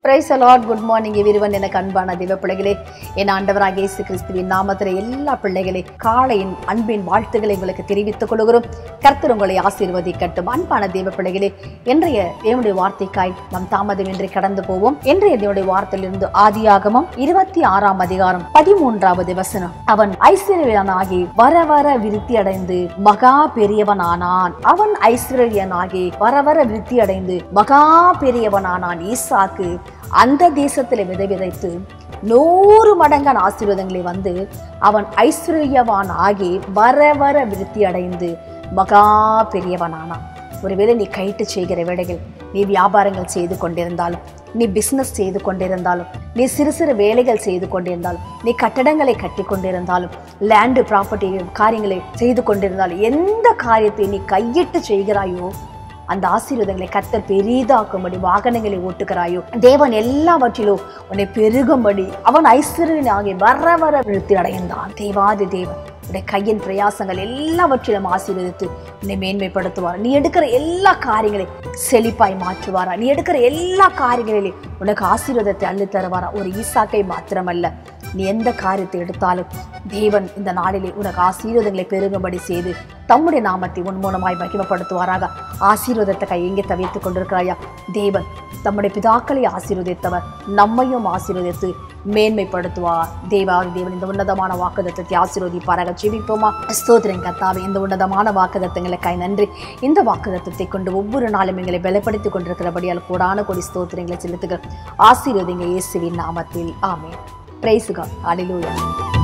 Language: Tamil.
price lord good morning everyone எனக்கு அன்பான தெய்வ பிள்ளைகளே என் ஆண்டவராக இயேசு கிறிஸ்துவின் நாமத்தில் எல்லா பிள்ளைகளே காலையின் அன்பின் வாழ்த்துக்களை உங்களுக்கு தெரிவித்துக் கொள்கிறோம் கர்த்தர் உங்களை ஆசீர்வதிக்கட்டும் அன்பான தெய்வ பிள்ளைகளே இன்றைய தேவனுடைய வார்த்தைக்காய் நம் தாமதமின்றி கடந்து போவோம் இன்றைய தேவனுடைய வார்த்தையிலிருந்து ஆதியாகமம் இருபத்தி ஆறாம் அதிகாரம் பதிமூன்றாவது வசனம் அவன் ஐஸ்வர்யனாகி வர வர விருத்தி அடைந்து மகா பெரியவனானான் அவன் ஐஸ்வர்யனாகி வர வர விருத்தி அடைந்து மகா பெரியவனானான் ஈசாக்கு அந்த தேசத்தில் விதை விதைத்து நூறு மடங்கான ஆசீர்வாதங்களை வந்து அவன் ஐஸ்வர்யவான் ஆகி வர வர விருத்தி அடைந்து மகா பெரியவனானான் ஒருவேளை நீ கைட்டு செய்கிற வேலைகள் நீ வியாபாரங்கள் செய்து கொண்டிருந்தாலும் நீ பிசினஸ் செய்து கொண்டிருந்தாலும் நீ சிறு சிறு வேலைகள் செய்து கொண்டிருந்தாலும் நீ கட்டடங்களை கட்டி கொண்டிருந்தாலும் லேண்டு ப்ராப்பர்ட்டி காரியங்களை செய்து கொண்டிருந்தாலும் எந்த காரியத்தை நீ கையிட்டு செய்கிறாயோ அந்த ஆசீர்வாதங்களை கர்த்தர் பெரிதாக்கும்படி வாகனங்களை ஓட்டுகிறாயோ தேவன் எல்லாவற்றிலும் உன்னை பெருகும்படி அவன் ஐஸ்வர்யனாகி வர வர விழுத்தி அடைந்தான் தேவாதி தேவன் உடைய கையின் பிரயாசங்கள் எல்லாவற்றிலும் ஆசீர்வதித்து உன்னை மேன்மைப்படுத்துவார் நீ எடுக்கிற எல்லா காரியங்களையும் செழிப்பாய் மாற்றுவாரா நீ எடுக்கிற எல்லா காரியங்களிலும் உனக்கு ஆசீர்வாதத்தை அள்ளி தருவாரா ஒரு ஈசாக்கை மாத்திரமல்ல நீ எந்த காரியத்தை எடுத்தாலும் தேவன் இந்த நாளிலே உனக்கு ஆசீர்வாதங்களை பெருகும்படி செய்து தம்முடைய நாமத்தை உன் மூலமாய் மகிமப்படுத்துவாராக ஆசீர்வாதத்தை கை எங்கே தவித்துக் கொண்டிருக்கிறாயா தேவன் தம்முடைய பிதாக்களை ஆசீர்வதித்தவர் நம்மையும் ஆசீர்வதித்து மேன்மைப்படுத்துவார் தேவாதி தேவன் இந்த உன்னதமான வாக்குதத்தை ஆசீர்வதிப்பாராக ஜெபிப்போமா ஸ்தோத்திரம் கத்தாவே இந்த உன்னதமான வாக்குதத்தங்களுக்காய் நன்றி இந்த வாக்குதத்தை கொண்டு ஒவ்வொரு நாளும் எங்களை பலப்படுத்திக் கொண்டிருக்கிறபடியால் கூடான கொடி ஸ்தோத்திரங்களை செலுத்துகிற ஆசீர்வதிங்க இயேசுவின் நாமத்தில் ஆமே பிரைசுகா அலிலூயா